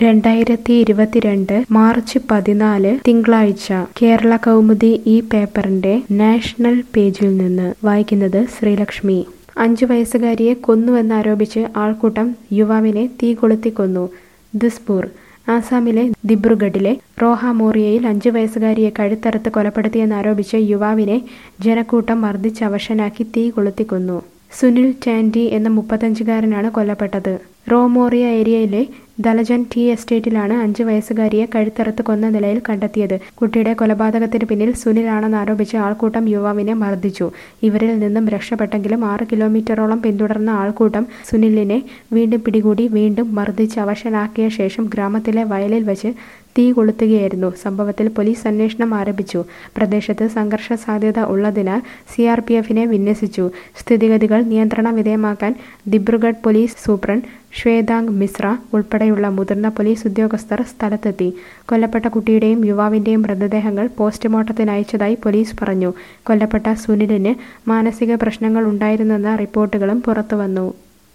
രണ്ടായിരത്തി ഇരുപത്തിരണ്ട് മാർച്ച് പതിനാല് തിങ്കളാഴ്ച കേരള കൗമുദി ഈ പേപ്പറിന്റെ നാഷണൽ പേജിൽ നിന്ന് വായിക്കുന്നത് ശ്രീലക്ഷ്മി അഞ്ചു വയസ്സുകാരിയെ കൊന്നുവെന്നാരോപിച്ച് ആൾക്കൂട്ടം യുവാവിനെ തീ കൊളുത്തി കൊന്നു ദിസ്പൂർ ആസാമിലെ ദിബ്രുഗഡിലെ റോഹ മോറിയയിൽ അഞ്ചു വയസ്സുകാരിയെ കഴുത്തറുത്ത് കൊലപ്പെടുത്തിയെന്നാരോപിച്ച് യുവാവിനെ ജനക്കൂട്ടം മർദ്ദിച്ച് അവശനാക്കി തീ കൊളുത്തി കൊന്നു സുനിൽ ടാൻഡി എന്ന മുപ്പത്തഞ്ചുകാരനാണ് കൊല്ലപ്പെട്ടത് റോമോറിയ ഏരിയയിലെ ദലജൻ ടീ എസ്റ്റേറ്റിലാണ് അഞ്ചു വയസ്സുകാരിയെ കഴുത്തറുത്ത് കൊന്ന നിലയിൽ കണ്ടെത്തിയത് കുട്ടിയുടെ കൊലപാതകത്തിന് പിന്നിൽ സുനിലാണെന്ന് ആരോപിച്ച് ആൾക്കൂട്ടം യുവാവിനെ മർദ്ദിച്ചു ഇവരിൽ നിന്നും രക്ഷപ്പെട്ടെങ്കിലും ആറ് കിലോമീറ്ററോളം പിന്തുടർന്ന ആൾക്കൂട്ടം സുനിലിനെ വീണ്ടും പിടികൂടി വീണ്ടും മർദ്ദിച്ച് അവശനാക്കിയ ശേഷം ഗ്രാമത്തിലെ വയലിൽ വെച്ച് തീ കൊളുത്തുകയായിരുന്നു സംഭവത്തിൽ പോലീസ് അന്വേഷണം ആരംഭിച്ചു പ്രദേശത്ത് സംഘർഷ സാധ്യത ഉള്ളതിനാൽ സി ആർ പി എഫിനെ വിന്യസിച്ചു സ്ഥിതിഗതികൾ നിയന്ത്രണ വിധേയമാക്കാൻ ദിബ്രുഗഡ് പോലീസ് സൂപ്രണ്ട് ശ്വേതാംഗ് മിശ്ര ഉൾപ്പെടെയുള്ള മുതിർന്ന പോലീസ് ഉദ്യോഗസ്ഥർ സ്ഥലത്തെത്തി കൊല്ലപ്പെട്ട കുട്ടിയുടെയും യുവാവിന്റെയും മൃതദേഹങ്ങൾ പോസ്റ്റ്മോർട്ടത്തിന് അയച്ചതായി പോലീസ് പറഞ്ഞു കൊല്ലപ്പെട്ട സുനിലിന് മാനസിക പ്രശ്നങ്ങൾ ഉണ്ടായിരുന്നെന്ന റിപ്പോർട്ടുകളും പുറത്തുവന്നു